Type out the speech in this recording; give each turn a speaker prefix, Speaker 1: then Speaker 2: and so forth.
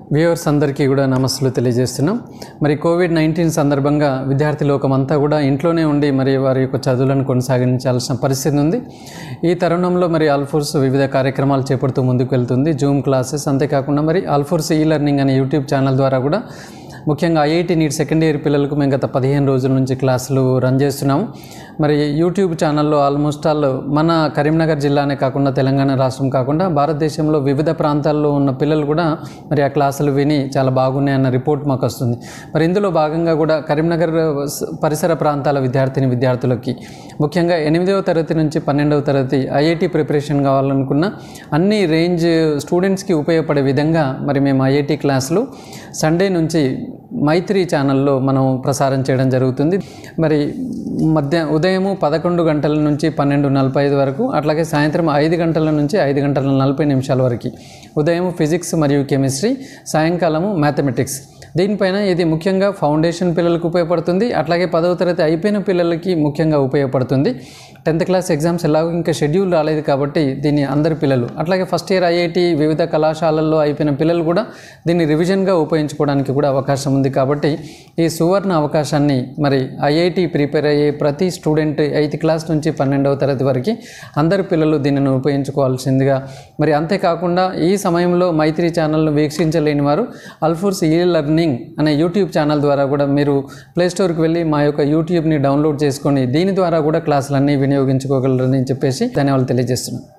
Speaker 1: viewers అందరికీ కూడా నమస్సులు తెలియజేస్తున్నాం మరి కోవిడ్ నైన్టీన్ సందర్భంగా విద్యార్థి లోకం అంతా కూడా ఇంట్లోనే ఉండి మరి వారి యొక్క చదువులను కొనసాగించాల్సిన పరిస్థితి ఉంది ఈ తరుణంలో మరి ఆల్ఫోర్స్ వివిధ కార్యక్రమాలు చేపడుతూ ముందుకు వెళ్తుంది జూమ్ క్లాసెస్ అంతేకాకుండా మరి ఆల్ఫోర్స్ ఈ లెర్నింగ్ అనే యూట్యూబ్ ఛానల్ ద్వారా కూడా ముఖ్యంగా ఐఐటి నీట్ సెకండ్ ఇయర్ పిల్లలకు మేము గత పదిహేను రోజుల నుంచి క్లాసులు రన్ చేస్తున్నాము మరి యూట్యూబ్ ఛానల్లో ఆల్మోస్ట్ ఆల్ మన కరీంనగర్ జిల్లానే కాకుండా తెలంగాణ రాష్ట్రం కాకుండా భారతదేశంలో వివిధ ప్రాంతాల్లో ఉన్న పిల్లలు కూడా మరి ఆ క్లాసులు విని చాలా బాగున్నాయన్న రిపోర్ట్ మాకు వస్తుంది మరి ఇందులో భాగంగా కూడా కరీంనగర్ స- పరిసర ప్రాంతాల విద్యార్థిని విద్యార్థులకి ముఖ్యంగా ఎనిమిదవ తరగతి నుంచి పన్నెండవ తరగతి ఐఐటి ప్రిపరేషన్ కావాలనుకున్న అన్ని రేంజ్ స్టూడెంట్స్కి ఉపయోగపడే విధంగా మరి మేము ఐఐటి క్లాసులు సండే నుంచి మైత్రి ఛానల్లో మనం ప్రసారం చేయడం జరుగుతుంది మరి మధ్య ఉదయము పదకొండు గంటల నుంచి పన్నెండు నలభై ఐదు వరకు అట్లాగే సాయంత్రం ఐదు గంటల నుంచి ఐదు గంటల నలభై నిమిషాల వరకు ఉదయం ఫిజిక్స్ మరియు కెమిస్ట్రీ సాయంకాలము మ్యాథమెటిక్స్ దీనిపైన ఇది ముఖ్యంగా ఫౌండేషన్ పిల్లలకు ఉపయోగపడుతుంది అట్లాగే పదవ తరగతి అయిపోయిన పిల్లలకి ముఖ్యంగా ఉపయోగపడుతుంది టెన్త్ క్లాస్ ఎగ్జామ్స్ ఎలాగో ఇంకా షెడ్యూల్ రాలేదు కాబట్టి దీన్ని అందరి పిల్లలు అట్లాగే ఫస్ట్ ఇయర్ ఐఐటి వివిధ కళాశాలల్లో అయిపోయిన పిల్లలు కూడా దీన్ని రివిజన్గా ఉపయోగించుకోవడానికి కూడా అవకాశం ఉంది కాబట్టి ఈ సువర్ణ అవకాశాన్ని మరి ఐఐటి ప్రిపేర్ అయ్యే ప్రతి స్టూడెంట్ ఎయిత్ క్లాస్ నుంచి పన్నెండవ తరగతి వరకు అందరి పిల్లలు దీనిని ఉపయోగించుకోవాల్సిందిగా మరి అంతేకాకుండా ఈ సమయంలో మైత్రి ఛానల్ను వీక్షించలేని వారు అల్ఫోర్స్ ఈ లెర్నింగ్ అనే యూట్యూబ్ ఛానల్ ద్వారా కూడా మీరు ప్లేస్టోర్కి వెళ్ళి మా యొక్క యూట్యూబ్ని డౌన్లోడ్ చేసుకొని దీని ద్వారా కూడా క్లాసులన్నీ వినియోగించుకోగలరని చెప్పేసి ధన్యవాదాలు తెలియజేస్తున్నాను